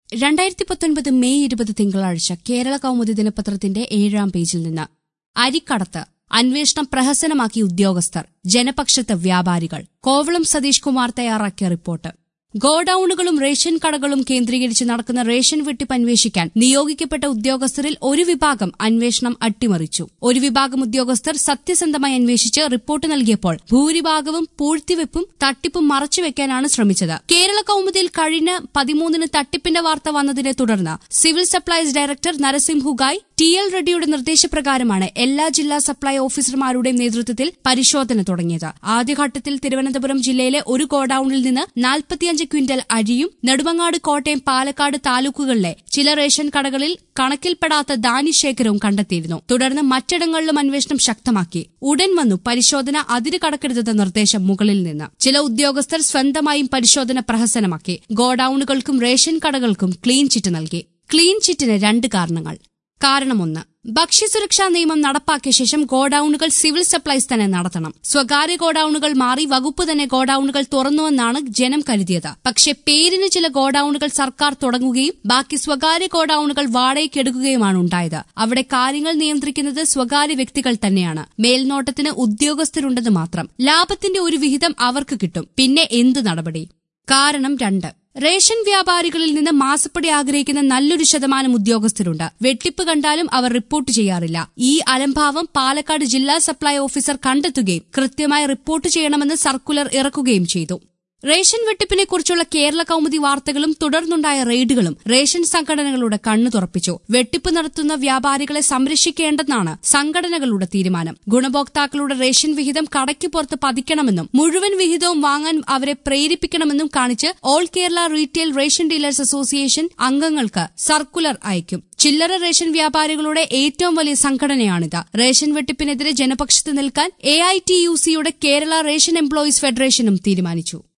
രണ്ടായിരത്തി പത്തൊൻപത് മെയ് ഇരുപത് തിങ്കളാഴ്ച കേരള കൗമുദി ദിനപത്രത്തിന്റെ ഏഴാം പേജിൽ നിന്ന് അരിക്കടത്ത് അന്വേഷണം പ്രഹസനമാക്കി ഉദ്യോഗസ്ഥർ ജനപക്ഷത്ത് വ്യാപാരികൾ കോവളം സതീഷ് കുമാർ തയ്യാറാക്കിയ റിപ്പോർട്ട് ഗോഡൌണുകളും റേഷൻ കടകളും കേന്ദ്രീകരിച്ച് നടക്കുന്ന റേഷൻ വെട്ടിപ്പ് അന്വേഷിക്കാൻ നിയോഗിക്കപ്പെട്ട ഉദ്യോഗസ്ഥരിൽ ഒരു വിഭാഗം അന്വേഷണം അട്ടിമറിച്ചു ഒരു വിഭാഗം ഉദ്യോഗസ്ഥർ സത്യസന്ധമായി അന്വേഷിച്ച് റിപ്പോർട്ട് നൽകിയപ്പോൾ ഭൂരിഭാഗവും പൂഴ്ത്തിവെപ്പും തട്ടിപ്പും മറച്ചുവെക്കാനാണ് ശ്രമിച്ചത് കേരള കൌമുദിയിൽ കഴിഞ്ഞ പതിമൂന്നിന് തട്ടിപ്പിന്റെ വാർത്ത വന്നതിനെ തുടർന്ന് സിവിൽ സപ്ലൈസ് ഡയറക്ടർ നരസിംഹുഗായ് ടി എൽ റെഡ്ഡിയുടെ നിർദ്ദേശപ്രകാരമാണ് എല്ലാ ജില്ലാ സപ്ലൈ ഓഫീസർമാരുടെയും നേതൃത്വത്തിൽ പരിശോധന തുടങ്ങിയത് ആദ്യഘട്ടത്തിൽ തിരുവനന്തപുരം ജില്ലയിലെ ഒരു ഗോഡൌണിൽ നിന്ന് നാൽപ്പത്തിയഞ്ച് ക്വിന്റൽ അരിയും നെടുമങ്ങാട് കോട്ടയം പാലക്കാട് താലൂക്കുകളിലെ ചില റേഷൻ കടകളിൽ കണക്കിൽപ്പെടാത്ത ധാന്യശേഖരവും കണ്ടെത്തിയിരുന്നു തുടർന്ന് മറ്റിടങ്ങളിലും അന്വേഷണം ശക്തമാക്കി ഉടൻ വന്നു പരിശോധന അതിര് കടക്കരുതെന്ന നിർദ്ദേശം മുകളിൽ നിന്ന് ചില ഉദ്യോഗസ്ഥർ സ്വന്തമായും പരിശോധന പ്രഹസനമാക്കി ഗോഡൌണുകൾക്കും റേഷൻ കടകൾക്കും ക്ലീൻ ചിറ്റ് നൽകി ക്ലീൻ ചിറ്റിന് രണ്ട് കാരണങ്ങൾ കാരണമൊന്ന് ഭക്ഷ്യസുരക്ഷാ നിയമം നടപ്പാക്കിയ ശേഷം ഗോഡൌണുകൾ സിവിൽ സപ്ലൈസ് തന്നെ നടത്തണം സ്വകാര്യ ഗോഡൌണുകൾ മാറി വകുപ്പ് തന്നെ ഗോഡൌണുകൾ തുറന്നുവെന്നാണ് ജനം കരുതിയത് പക്ഷേ പേരിന് ചില ഗോഡൌണുകൾ സർക്കാർ തുടങ്ങുകയും ബാക്കി സ്വകാര്യ ഗോഡൌണുകൾ വാടകയ്ക്കെടുക്കുകയുമാണ് ഉണ്ടായത് അവിടെ കാര്യങ്ങൾ നിയന്ത്രിക്കുന്നത് സ്വകാര്യ വ്യക്തികൾ തന്നെയാണ് മേൽനോട്ടത്തിന് ഉദ്യോഗസ്ഥരുണ്ടെന്ന് മാത്രം ലാഭത്തിന്റെ ഒരു വിഹിതം അവർക്ക് കിട്ടും പിന്നെ എന്ത് നടപടി കാരണം രണ്ട് റേഷൻ വ്യാപാരികളിൽ നിന്ന് മാസപ്പടി ആഗ്രഹിക്കുന്ന നല്ലൊരു ശതമാനം ഉദ്യോഗസ്ഥരുണ്ട് വെട്ടിപ്പ് കണ്ടാലും അവർ റിപ്പോർട്ട് ചെയ്യാറില്ല ഈ അലംഭാവം പാലക്കാട് ജില്ലാ സപ്ലൈ ഓഫീസർ കണ്ടെത്തുകയും കൃത്യമായി റിപ്പോർട്ട് ചെയ്യണമെന്ന് സർക്കുലർ ഇറക്കുകയും ചെയ്തു റേഷൻ വെട്ടിപ്പിനെക്കുറിച്ചുള്ള കേരള കൌമുദി വാർത്തകളും തുടർന്നുണ്ടായ റെയ്ഡുകളും റേഷൻ സംഘടനകളുടെ കണ്ണു തുറപ്പിച്ചു വെട്ടിപ്പ് നടത്തുന്ന വ്യാപാരികളെ സംരക്ഷിക്കേണ്ടെന്നാണ് സംഘടനകളുടെ തീരുമാനം ഗുണഭോക്താക്കളുടെ റേഷൻ വിഹിതം കടയ്ക്ക് പുറത്ത് പതിക്കണമെന്നും മുഴുവൻ വിഹിതവും വാങ്ങാൻ അവരെ പ്രേരിപ്പിക്കണമെന്നും കാണിച്ച് all Kerala retail ration dealers association അംഗങ്ങൾക്ക് സർക്കുലർ അയക്കും ചില്ലറ റേഷൻ വ്യാപാരികളുടെ ഏറ്റവും വലിയ സംഘടനയാണിത് റേഷൻ വെട്ടിപ്പിനെതിരെ ജനപക്ഷത്ത് നിൽക്കാൻ എ ഐ ടി യു സിയുടെ കേരള റേഷൻ എംപ്ലോയീസ് ഫെഡറേഷനും തീരുമാനിച്ചു